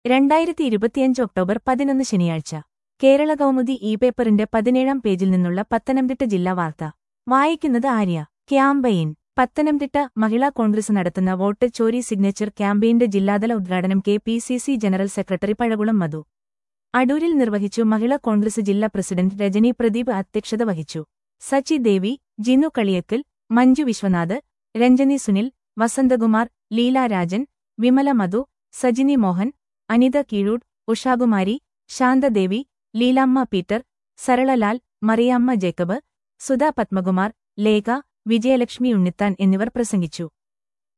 രണ്ടായിരത്തി ഇരുപത്തിയഞ്ച് ഒക്ടോബർ പതിനൊന്ന് ശനിയാഴ്ച കേരള കൗമുദി ഇ പേപ്പറിന്റെ പതിനേഴാം പേജിൽ നിന്നുള്ള പത്തനംതിട്ട ജില്ലാ വാർത്ത വായിക്കുന്നത് ആര്യ ക്യാമ്പയിൻ പത്തനംതിട്ട മഹിളാ കോൺഗ്രസ് നടത്തുന്ന വോട്ട് ചോരി സിഗ്നേച്ചർ ക്യാമ്പയിന്റെ ജില്ലാതല ഉദ്ഘാടനം K P C C general secretary Pazhakulam Madhu അടൂരിൽ നിർവഹിച്ചു മഹിളാ കോൺഗ്രസ് ജില്ലാ പ്രസിഡന്റ് രജനി പ്രദീപ് അധ്യക്ഷത വഹിച്ചു സച്ചി ദേവി ജിനു കളിയക്കൽ മഞ്ജു വിശ്വനാഥ് രഞ്ജനി സുനിൽ വസന്തകുമാർ ലീല രാജൻ വിമല മധു സജിനി മോഹൻ അനിത കീഴൂർ ഉഷാകുമാരി ശാന്തദേവി ലീലാമ്മ പീറ്റർ സരളലാൽ മറിയാമ്മ ജേക്കബ് സുധാ പത്മകുമാർ ലേഖ വിജയലക്ഷ്മി ഉണ്ണിത്താൻ എന്നിവർ പ്രസംഗിച്ചു